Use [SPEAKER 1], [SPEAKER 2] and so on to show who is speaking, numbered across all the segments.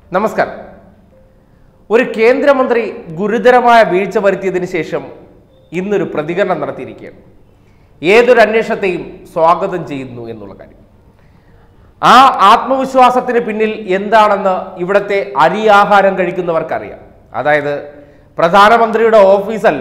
[SPEAKER 1] നമസ്കാരം ഒരു കേന്ദ്രമന്ത്രി ഗുരുതരമായ വീഴ്ച വരുത്തിയതിന് ശേഷം ഇന്നൊരു പ്രതികരണം നടത്തിയിരിക്കുകയാണ് ഏതൊരു അന്വേഷണത്തെയും സ്വാഗതം ചെയ്യുന്നു എന്നുള്ള കാര്യം ആ ആത്മവിശ്വാസത്തിന് പിന്നിൽ എന്താണെന്ന് ഇവിടുത്തെ അരിയാഹാരം കഴിക്കുന്നവർക്കറിയാം അതായത് പ്രധാനമന്ത്രിയുടെ ഓഫീസല്ല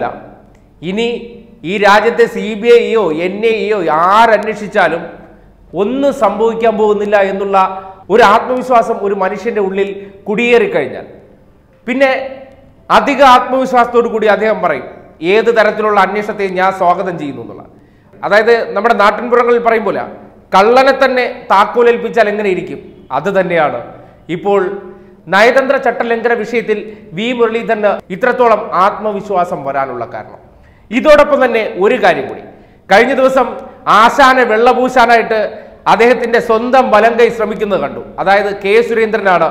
[SPEAKER 1] ഇനി ഈ രാജ്യത്തെ സി ബി ഐയോ എൻ ഐയോ ആരന്വേഷിച്ചാലും ഒന്നും സംഭവിക്കാൻ പോകുന്നില്ല എന്നുള്ള ഒരു ആത്മവിശ്വാസം ഒരു മനുഷ്യന്റെ ഉള്ളിൽ കുടിയേറിക്കഴിഞ്ഞാൽ പിന്നെ അധിക ആത്മവിശ്വാസത്തോടു കൂടി അദ്ദേഹം പറയും ഏത് തരത്തിലുള്ള അന്വേഷണത്തെയും ഞാൻ സ്വാഗതം ചെയ്യുന്നു എന്നുള്ള അതായത് നമ്മുടെ നാട്ടിൻപുറങ്ങളിൽ പറയും പോലെ കള്ളനെ തന്നെ താക്കോലേൽപ്പിച്ചാൽ എങ്ങനെ ഇരിക്കും അത് തന്നെയാണ് ഇപ്പോൾ നയതന്ത്ര ചട്ടലംഘന വിഷയത്തിൽ വി മുരളീധരന് ഇത്രത്തോളം ആത്മവിശ്വാസം വരാനുള്ള കാരണം ഇതോടൊപ്പം തന്നെ ഒരു കാര്യം കൂടി കഴിഞ്ഞ ദിവസം ആശാനെ വെള്ളപൂശാനായിട്ട് അദ്ദേഹത്തിന്റെ സ്വന്തം വലം കൈ ശ്രമിക്കുന്നത് കണ്ടു അതായത് കെ സുരേന്ദ്രനാണ്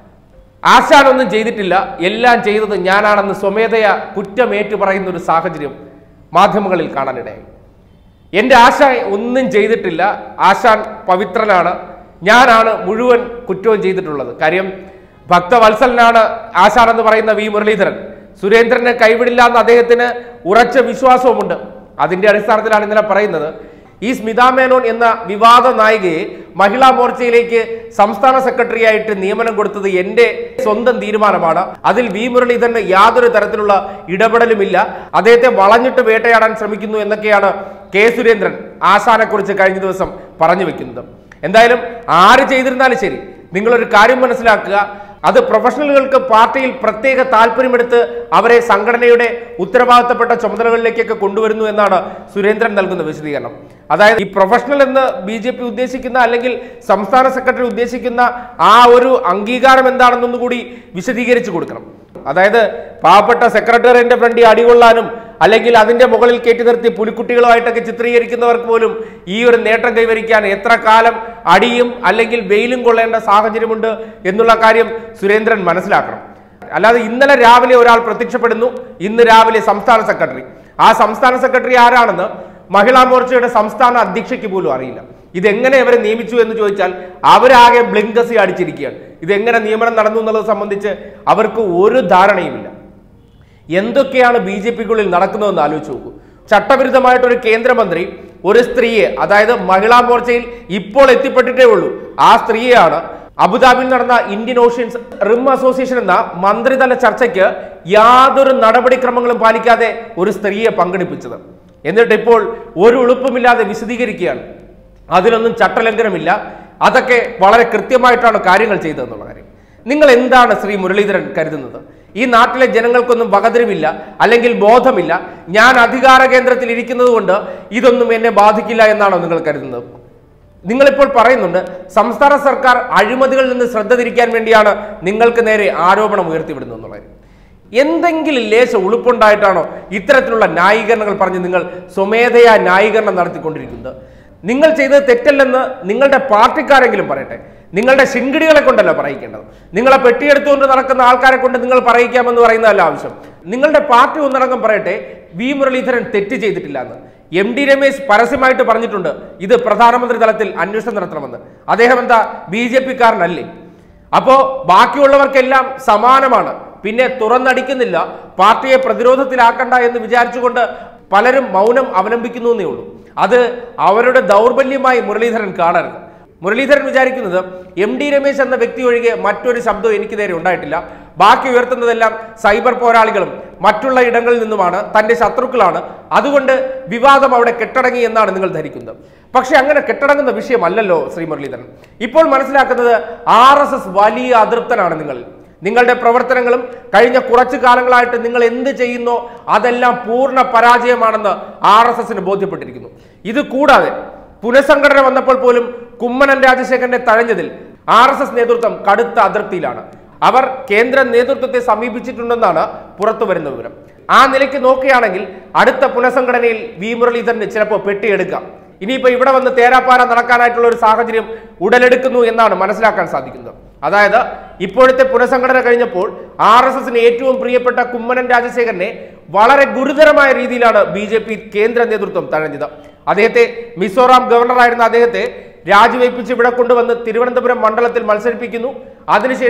[SPEAKER 1] ആശാനൊന്നും ചെയ്തിട്ടില്ല എല്ലാം ചെയ്തത് ഞാനാണെന്ന് സ്വമേധയ കുറ്റമേറ്റു പറയുന്ന ഒരു സാഹചര്യം മാധ്യമങ്ങളിൽ കാണാനിടയായി എൻ്റെ ആശാൻ ഒന്നും ചെയ്തിട്ടില്ല ആശാൻ പവിത്രനാണ് ഞാനാണ് മുഴുവൻ കുറ്റവും ചെയ്തിട്ടുള്ളത് കാര്യം ഭക്തവത്സലനാണ് ആശാൻ എന്ന് പറയുന്ന വി മുരളീധരൻ സുരേന്ദ്രനെ കൈവിടില്ല എന്ന് അദ്ദേഹത്തിന് ഉറച്ച വിശ്വാസവുമുണ്ട് അതിന്റെ അടിസ്ഥാനത്തിലാണ് ഇന്നലെ പറയുന്നത് ഈ സ്മിതാ മേനോൻ എന്ന വിവാദ നായികയെ മഹിളാ മോർച്ചയിലേക്ക് സംസ്ഥാന സെക്രട്ടറി ആയിട്ട് നിയമനം കൊടുത്തത് എന്റെ സ്വന്തം തീരുമാനമാണ് അതിൽ വി മുരളീധരന് യാതൊരു തരത്തിലുള്ള ഇടപെടലുമില്ല അദ്ദേഹത്തെ വളഞ്ഞിട്ട് വേട്ടയാടാൻ ശ്രമിക്കുന്നു എന്നൊക്കെയാണ് കെ സുരേന്ദ്രൻ ആശാനെക്കുറിച്ച് കഴിഞ്ഞ ദിവസം പറഞ്ഞു വെക്കുന്നത് എന്തായാലും ആര് ചെയ്തിരുന്നാലും ശരി നിങ്ങളൊരു കാര്യം മനസ്സിലാക്കുക അത് പ്രൊഫഷണലുകൾക്ക് പാർട്ടിയിൽ പ്രത്യേക താല്പര്യമെടുത്ത് അവരെ സംഘടനയുടെ ഉത്തരവാദിത്തപ്പെട്ട ചുമതലകളിലേക്കൊക്കെ കൊണ്ടുവരുന്നു എന്നാണ് സുരേന്ദ്രൻ നൽകുന്ന വിശദീകരണം അതായത് ഈ പ്രൊഫഷണൽ എന്ന് ബി ജെ പി ഉദ്ദേശിക്കുന്ന അല്ലെങ്കിൽ സംസ്ഥാന സെക്രട്ടറി ഉദ്ദേശിക്കുന്ന ആ ഒരു അംഗീകാരം എന്താണെന്നൊന്നു കൂടി വിശദീകരിച്ചു കൊടുക്കണം അതായത് പാവപ്പെട്ട സെക്രട്ടറിയുടെ ഫ്രണ്ടി അടികൊള്ളാനും അല്ലെങ്കിൽ അതിന്റെ മുകളിൽ കയറ്റി നിർത്തി പുലിക്കുട്ടികളുമായിട്ടൊക്കെ ചിത്രീകരിക്കുന്നവർക്ക് പോലും ഈ ഒരു നേട്ടം കൈവരിക്കാൻ എത്ര കാലം അടിയും അല്ലെങ്കിൽ വെയിലും കൊള്ളേണ്ട സാഹചര്യമുണ്ട് എന്നുള്ള കാര്യം സുരേന്ദ്രൻ മനസ്സിലാക്കണം അല്ലാതെ ഇന്നലെ രാവിലെ ഒരാൾ പ്രത്യക്ഷപ്പെടുന്നു ഇന്ന് രാവിലെ സംസ്ഥാന സെക്രട്ടറി ആ സംസ്ഥാന സെക്രട്ടറി ആരാണെന്ന് മഹിളാ മോർച്ചയുടെ സംസ്ഥാന അധ്യക്ഷയ്ക്ക് പോലും അറിയില്ല ഇതെങ്ങനെ ഇവരെ നിയമിച്ചു എന്ന് ചോദിച്ചാൽ അവരാകെ ബ്ലിങ്കസി അടിച്ചിരിക്കുകയാണ് ഇതെങ്ങനെ നിയമനം നടന്നു എന്നുള്ളത് സംബന്ധിച്ച് അവർക്ക് ഒരു ധാരണയുമില്ല എന്തൊക്കെയാണ് ബി ജെ പിക്കുള്ളിൽ നടക്കുന്നതെന്ന് ആലോചിച്ച് നോക്കൂ ചട്ടവിരുദ്ധമായിട്ട് ഒരു കേന്ദ്രമന്ത്രി ഒരു സ്ത്രീയെ അതായത് മഹിളാ മോർച്ചയിൽ ഇപ്പോൾ എത്തിപ്പെട്ടിട്ടേ ഉള്ളൂ ആ സ്ത്രീയെയാണ് അബുദാബിയിൽ നടന്ന ഇന്ത്യൻ ഓഷ്യൻസ് റിം അസോസിയേഷൻ എന്ന മന്ത്രിതല ചർച്ചയ്ക്ക് യാതൊരു നടപടിക്രമങ്ങളും പാലിക്കാതെ ഒരു സ്ത്രീയെ പങ്കെടുപ്പിച്ചത് എന്നിട്ട് ഇപ്പോൾ ഒരു എളുപ്പമില്ലാതെ വിശദീകരിക്കുകയാണ് അതിലൊന്നും ചട്ടലംഘനമില്ല അതൊക്കെ വളരെ കൃത്യമായിട്ടാണ് കാര്യങ്ങൾ ചെയ്തതെന്നുള്ള കാര്യം നിങ്ങൾ എന്താണ് ശ്രീ മുരളീധരൻ കരുതുന്നത് ഈ നാട്ടിലെ ജനങ്ങൾക്കൊന്നും വകതിരിവില്ല അല്ലെങ്കിൽ ബോധമില്ല ഞാൻ അധികാര കേന്ദ്രത്തിൽ ഇരിക്കുന്നത് കൊണ്ട് ഇതൊന്നും എന്നെ ബാധിക്കില്ല എന്നാണോ നിങ്ങൾ കരുതുന്നത് നിങ്ങളിപ്പോൾ പറയുന്നുണ്ട് സംസ്ഥാന സർക്കാർ അഴിമതികളിൽ നിന്ന് ശ്രദ്ധ തിരിക്കാൻ വേണ്ടിയാണ് നിങ്ങൾക്ക് നേരെ ആരോപണം ഉയർത്തിവിടുന്നത് എന്നുള്ളത് എന്തെങ്കിലും ലേശ ഉളുപ്പുണ്ടായിട്ടാണോ ഇത്തരത്തിലുള്ള ന്യായീകരണങ്ങൾ പറഞ്ഞ് നിങ്ങൾ സ്വമേധയാ ന്യായീകരണം നടത്തിക്കൊണ്ടിരിക്കുന്നത് നിങ്ങൾ ചെയ്തത് തെറ്റല്ലെന്ന് നിങ്ങളുടെ പാർട്ടിക്കാരെങ്കിലും പറയട്ടെ നിങ്ങളുടെ ശിങ്കിടികളെ കൊണ്ടല്ല പറയിക്കേണ്ടത് നിങ്ങളെ പെട്ടിയെടുത്തുകൊണ്ട് നടക്കുന്ന ആൾക്കാരെ കൊണ്ട് നിങ്ങൾ പറയിക്കാമെന്ന് പറയുന്നതല്ല ആവശ്യം നിങ്ങളുടെ പാർട്ടി ഒന്നടങ്കം പറയട്ടെ വി മുരളീധരൻ തെറ്റ് ചെയ്തിട്ടില്ല എന്ന് എം ഡി രമേശ് പരസ്യമായിട്ട് പറഞ്ഞിട്ടുണ്ട് ഇത് പ്രധാനമന്ത്രി തലത്തിൽ അന്വേഷണം നടത്തണമെന്ന് അദ്ദേഹം എന്താ ബി ജെ പിക്കാരനല്ലേ അപ്പോ ബാക്കിയുള്ളവർക്കെല്ലാം സമാനമാണ് പിന്നെ തുറന്നടിക്കുന്നില്ല പാർട്ടിയെ പ്രതിരോധത്തിലാക്കണ്ട എന്ന് വിചാരിച്ചുകൊണ്ട് പലരും മൗനം അവലംബിക്കുന്നു എന്നേ ഉള്ളൂ അത് അവരുടെ ദൗർബല്യമായി മുരളീധരൻ കാണരുത് മുരളീധരൻ വിചാരിക്കുന്നത് എം ഡി രമേശ് എന്ന വ്യക്തി ഒഴികെ മറ്റൊരു ശബ്ദവും എനിക്ക് നേരെ ഉണ്ടായിട്ടില്ല ബാക്കി ഉയർത്തുന്നതെല്ലാം സൈബർ പോരാളികളും മറ്റുള്ള ഇടങ്ങളിൽ നിന്നുമാണ് തന്റെ ശത്രുക്കളാണ് അതുകൊണ്ട് വിവാദം അവിടെ കെട്ടടങ്ങി എന്നാണ് നിങ്ങൾ ധരിക്കുന്നത് പക്ഷെ അങ്ങനെ കെട്ടടങ്ങുന്ന വിഷയമല്ലല്ലോ ശ്രീ മുരളീധരൻ ഇപ്പോൾ മനസ്സിലാക്കുന്നത് ആർ എസ് എസ് വലിയ അതൃപ്തനാണ് നിങ്ങൾ നിങ്ങളുടെ പ്രവർത്തനങ്ങളും കഴിഞ്ഞ കുറച്ചു കാലങ്ങളായിട്ട് നിങ്ങൾ എന്ത് ചെയ്യുന്നോ അതെല്ലാം പൂർണ്ണ പരാജയമാണെന്ന് ആർ എസ് എസിന് ബോധ്യപ്പെട്ടിരിക്കുന്നു ഇത് കൂടാതെ പുനഃസംഘടന വന്നപ്പോൾ പോലും കുമ്മനം രാജശേഖരനെ തഴഞ്ഞതിൽ ആർ എസ് എസ് നേതൃത്വം കടുത്ത അതൃപ്തിയിലാണ് അവർ കേന്ദ്ര നേതൃത്വത്തെ സമീപിച്ചിട്ടുണ്ടെന്നാണ് പുറത്തു വരുന്ന വിവരം ആ നിലയ്ക്ക് നോക്കുകയാണെങ്കിൽ അടുത്ത പുനഃസംഘടനയിൽ വി മുരളീധരന് ചിലപ്പോൾ പെട്ടിയെടുക്കാം ഇനിയിപ്പോ ഇവിടെ വന്ന് തേരാപ്പാര നടക്കാനായിട്ടുള്ള ഒരു സാഹചര്യം ഉടലെടുക്കുന്നു എന്നാണ് മനസ്സിലാക്കാൻ സാധിക്കുന്നത് അതായത് ഇപ്പോഴത്തെ പുനഃസംഘടന കഴിഞ്ഞപ്പോൾ ആർ എസ് എസിന് ഏറ്റവും പ്രിയപ്പെട്ട കുമ്മനം രാജശേഖരനെ വളരെ ഗുരുതരമായ രീതിയിലാണ് ബി ജെ പി കേന്ദ്ര നേതൃത്വം തഴഞ്ഞത് അദ്ദേഹത്തെ മിസോറാം ഗവർണറായിരുന്ന അദ്ദേഹത്തെ രാജിവയ്പ്പിച്ച് ഇവിടെ കൊണ്ടുവന്ന് തിരുവനന്തപുരം മണ്ഡലത്തിൽ മത്സരിപ്പിക്കുന്നു അതിനുശേഷം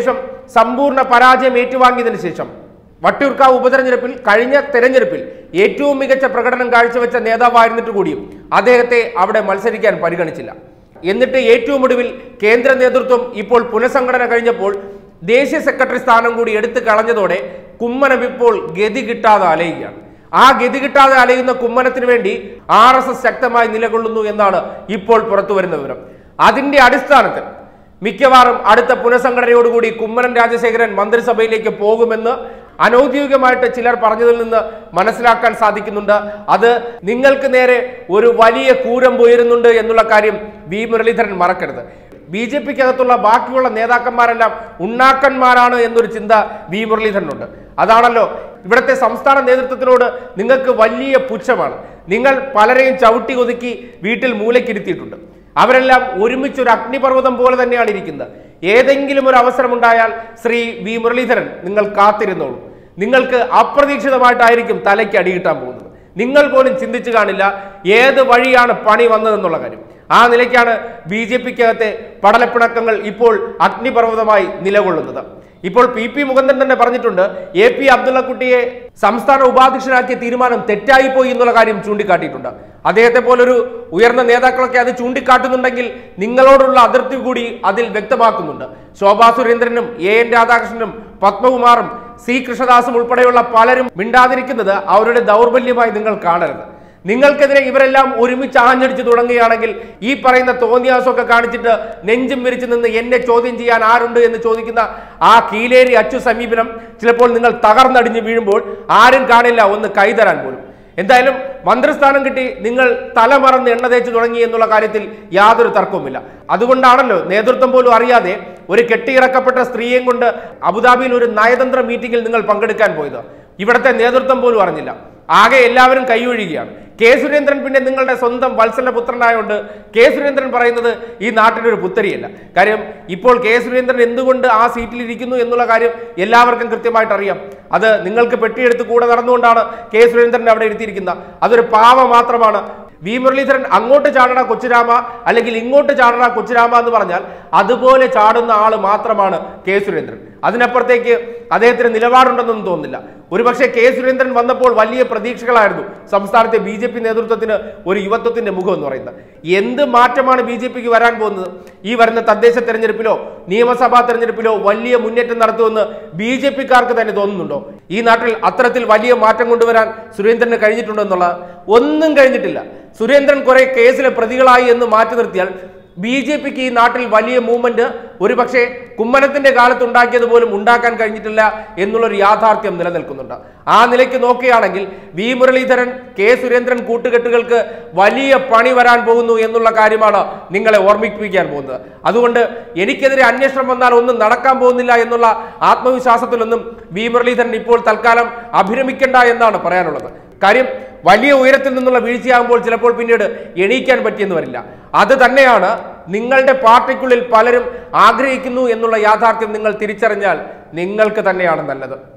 [SPEAKER 1] സമ്പൂർണ്ണ പരാജയം ഏറ്റുവാങ്ങിയതിനു ശേഷം വട്ടിയൂർക്കാവ് ഉപതെരഞ്ഞെടുപ്പിൽ കഴിഞ്ഞ തെരഞ്ഞെടുപ്പിൽ ഏറ്റവും മികച്ച പ്രകടനം കാഴ്ചവെച്ച നേതാവായിരുന്നിട്ട് കൂടിയും അദ്ദേഹത്തെ അവിടെ മത്സരിക്കാൻ പരിഗണിച്ചില്ല എന്നിട്ട് ഏറ്റവും ഒടുവിൽ കേന്ദ്ര നേതൃത്വം ഇപ്പോൾ പുനഃസംഘടന കഴിഞ്ഞപ്പോൾ ദേശീയ സെക്രട്ടറി സ്ഥാനം കൂടി എടുത്തു കളഞ്ഞതോടെ കുമ്മനം ഇപ്പോൾ ഗതി കിട്ടാതെ അലയുകയാണ് ആ ഗതി കിട്ടാതെ അലയുന്ന കുമ്മനത്തിന് വേണ്ടി ആർ എസ് എസ് ശക്തമായി നിലകൊള്ളുന്നു എന്നാണ് ഇപ്പോൾ പുറത്തുവരുന്ന വിവരം അതിന്റെ അടിസ്ഥാനത്തിൽ മിക്കവാറും അടുത്ത പുനഃസംഘടനയോടുകൂടി കുമ്മനം രാജശേഖരൻ മന്ത്രിസഭയിലേക്ക് പോകുമെന്ന് അനൗദ്യോഗികമായിട്ട് ചിലർ പറഞ്ഞതിൽ നിന്ന് മനസ്സിലാക്കാൻ സാധിക്കുന്നുണ്ട് അത് നിങ്ങൾക്ക് നേരെ ഒരു വലിയ കൂരമ്പ് ഉയരുന്നുണ്ട് എന്നുള്ള കാര്യം വി മുരളീധരൻ മറക്കരുത് ബി ജെ പിക്ക് അകത്തുള്ള ബാക്കിയുള്ള നേതാക്കന്മാരെല്ലാം ഉണ്ണാക്കന്മാരാണ് എന്നൊരു ചിന്ത വി മുരളീധരനുണ്ട് അതാണല്ലോ ഇവിടുത്തെ സംസ്ഥാന നേതൃത്വത്തിനോട് നിങ്ങൾക്ക് വലിയ പുച്ഛമാണ് നിങ്ങൾ പലരെയും ചവിട്ടി ഒതുക്കി വീട്ടിൽ മൂലക്കിരുത്തിയിട്ടുണ്ട് അവരെല്ലാം ഒരുമിച്ച് ഒരു അഗ്നിപർവ്വതം പോലെ തന്നെയാണ് ഇരിക്കുന്നത് ഏതെങ്കിലും ഒരു അവസരമുണ്ടായാൽ ശ്രീ വി മുരളീധരൻ നിങ്ങൾ കാത്തിരുന്നോളൂ നിങ്ങൾക്ക് അപ്രതീക്ഷിതമായിട്ടായിരിക്കും തലയ്ക്ക് അടികിട്ടാൻ പോകുന്നത് നിങ്ങൾ പോലും ചിന്തിച്ചു കാണില്ല ഏത് വഴിയാണ് പണി വന്നതെന്നുള്ള കാര്യം ആ നിലയ്ക്കാണ് ബി ജെ പിക്കകത്തെ പടലപ്പിണക്കങ്ങൾ ഇപ്പോൾ അഗ്നിപർവ്വതമായി നിലകൊള്ളുന്നത് ഇപ്പോൾ പി പി മുകുന്ദൻ തന്നെ പറഞ്ഞിട്ടുണ്ട് എ പി അബ്ദുള്ളക്കുട്ടിയെ സംസ്ഥാന ഉപാധ്യക്ഷനാക്കിയ തീരുമാനം തെറ്റായിപ്പോയി എന്നുള്ള കാര്യം ചൂണ്ടിക്കാട്ടിയിട്ടുണ്ട് അദ്ദേഹത്തെ പോലൊരു ഉയർന്ന നേതാക്കളൊക്കെ അത് ചൂണ്ടിക്കാട്ടുന്നുണ്ടെങ്കിൽ നിങ്ങളോടുള്ള അതിർത്തി കൂടി അതിൽ വ്യക്തമാക്കുന്നുണ്ട് ശോഭാ സുരേന്ദ്രനും എ എൻ രാധാകൃഷ്ണനും പത്മകുമാറും സി കൃഷ്ണദാസും ഉൾപ്പെടെയുള്ള പലരും മിണ്ടാതിരിക്കുന്നത് അവരുടെ ദൗർബല്യമായി നിങ്ങൾ കാണരുത് നിങ്ങൾക്കെതിരെ ഇവരെല്ലാം ഒരുമിച്ച് ആഞ്ഞടിച്ചു തുടങ്ങുകയാണെങ്കിൽ ഈ പറയുന്ന തോന്നിയാസമൊക്കെ കാണിച്ചിട്ട് നെഞ്ചും വിരിച്ചു നിന്ന് എന്നെ ചോദ്യം ചെയ്യാൻ ആരുണ്ട് എന്ന് ചോദിക്കുന്ന ആ കീലേരി അച്ചു സമീപനം ചിലപ്പോൾ നിങ്ങൾ തകർന്നടിഞ്ഞ് വീഴുമ്പോൾ ആരും കാണില്ല ഒന്ന് കൈതരാൻ പോലും എന്തായാലും മന്ത്രിസ്ഥാനം കിട്ടി നിങ്ങൾ തലമറന്ന് എണ്ണ തേച്ച് തുടങ്ങി എന്നുള്ള കാര്യത്തിൽ യാതൊരു തർക്കവുമില്ല അതുകൊണ്ടാണല്ലോ നേതൃത്വം പോലും അറിയാതെ ഒരു കെട്ടിയിറക്കപ്പെട്ട സ്ത്രീയെയും കൊണ്ട് അബുദാബിയിൽ ഒരു നയതന്ത്ര മീറ്റിംഗിൽ നിങ്ങൾ പങ്കെടുക്കാൻ പോയത് ഇവിടുത്തെ നേതൃത്വം പോലും അറിഞ്ഞില്ല ആകെ എല്ലാവരും കൈയൊഴുകയാണ് കെ സുരേന്ദ്രൻ പിന്നെ നിങ്ങളുടെ സ്വന്തം വത്സല പുത്രനായോണ്ട് കെ സുരേന്ദ്രൻ പറയുന്നത് ഈ നാട്ടിലൊരു പുത്തരിയല്ല കാര്യം ഇപ്പോൾ കെ സുരേന്ദ്രൻ എന്തുകൊണ്ട് ആ സീറ്റിൽ ഇരിക്കുന്നു എന്നുള്ള കാര്യം എല്ലാവർക്കും കൃത്യമായിട്ട് അറിയാം അത് നിങ്ങൾക്ക് പെട്ടിയെടുത്ത് കൂടെ നടന്നുകൊണ്ടാണ് കെ സുരേന്ദ്രൻ അവിടെ ഇരുത്തിയിരിക്കുന്നത് അതൊരു പാവ മാത്രമാണ് വി മുരളീധരൻ അങ്ങോട്ട് ചാടണ കൊച്ചുരാമ അല്ലെങ്കിൽ ഇങ്ങോട്ട് ചാടണ കൊച്ചുരാമ എന്ന് പറഞ്ഞാൽ അതുപോലെ ചാടുന്ന ആള് മാത്രമാണ് കെ സുരേന്ദ്രൻ അതിനപ്പുറത്തേക്ക് അദ്ദേഹത്തിന് നിലപാടുണ്ടെന്നൊന്നും തോന്നുന്നില്ല ഒരുപക്ഷെ കെ സുരേന്ദ്രൻ വന്നപ്പോൾ വലിയ പ്രതീക്ഷകളായിരുന്നു സംസ്ഥാനത്തെ ബി ജെ പി നേതൃത്വത്തിന് ഒരു യുവത്വത്തിന്റെ മുഖം എന്ന് പറയുന്നത് എന്ത് മാറ്റമാണ് ബി ജെ പിക്ക് വരാൻ പോകുന്നത് ഈ വരുന്ന തദ്ദേശ തെരഞ്ഞെടുപ്പിലോ നിയമസഭാ തെരഞ്ഞെടുപ്പിലോ വലിയ മുന്നേറ്റം നടത്തുമെന്ന് ബി ജെ പിക്കാർക്ക് തന്നെ തോന്നുന്നുണ്ടോ ഈ നാട്ടിൽ അത്തരത്തിൽ വലിയ മാറ്റം കൊണ്ടുവരാൻ സുരേന്ദ്രന് കഴിഞ്ഞിട്ടുണ്ടോ എന്നുള്ള ഒന്നും കഴിഞ്ഞിട്ടില്ല സുരേന്ദ്രൻ കുറെ കേസിലെ പ്രതികളായി എന്ന് മാറ്റി നിർത്തിയാൽ ബി ജെ പിക്ക് ഈ നാട്ടിൽ വലിയ മൂവ്മെന്റ് ഒരുപക്ഷെ കുമ്മനത്തിന്റെ കാലത്ത് ഉണ്ടാക്കിയത് പോലും ഉണ്ടാക്കാൻ കഴിഞ്ഞിട്ടില്ല എന്നുള്ളൊരു യാഥാർത്ഥ്യം നിലനിൽക്കുന്നുണ്ട് ആ നിലയ്ക്ക് നോക്കുകയാണെങ്കിൽ വി മുരളീധരൻ കെ സുരേന്ദ്രൻ കൂട്ടുകെട്ടുകൾക്ക് വലിയ പണി വരാൻ പോകുന്നു എന്നുള്ള കാര്യമാണ് നിങ്ങളെ ഓർമ്മിപ്പിക്കാൻ പോകുന്നത് അതുകൊണ്ട് എനിക്കെതിരെ അന്വേഷണം വന്നാൽ ഒന്നും നടക്കാൻ പോകുന്നില്ല എന്നുള്ള ആത്മവിശ്വാസത്തിലൊന്നും വി മുരളീധരൻ ഇപ്പോൾ തൽക്കാലം അഭിരമിക്കണ്ട എന്നാണ് പറയാനുള്ളത് കാര്യം വലിയ ഉയരത്തിൽ നിന്നുള്ള വീഴ്ചയാകുമ്പോൾ ചിലപ്പോൾ പിന്നീട് എണീക്കാൻ പറ്റിയെന്ന് വരില്ല അത് തന്നെയാണ് നിങ്ങളുടെ പാർട്ടിക്കുള്ളിൽ പലരും ആഗ്രഹിക്കുന്നു എന്നുള്ള യാഥാർത്ഥ്യം നിങ്ങൾ തിരിച്ചറിഞ്ഞാൽ നിങ്ങൾക്ക് തന്നെയാണ് നല്ലത്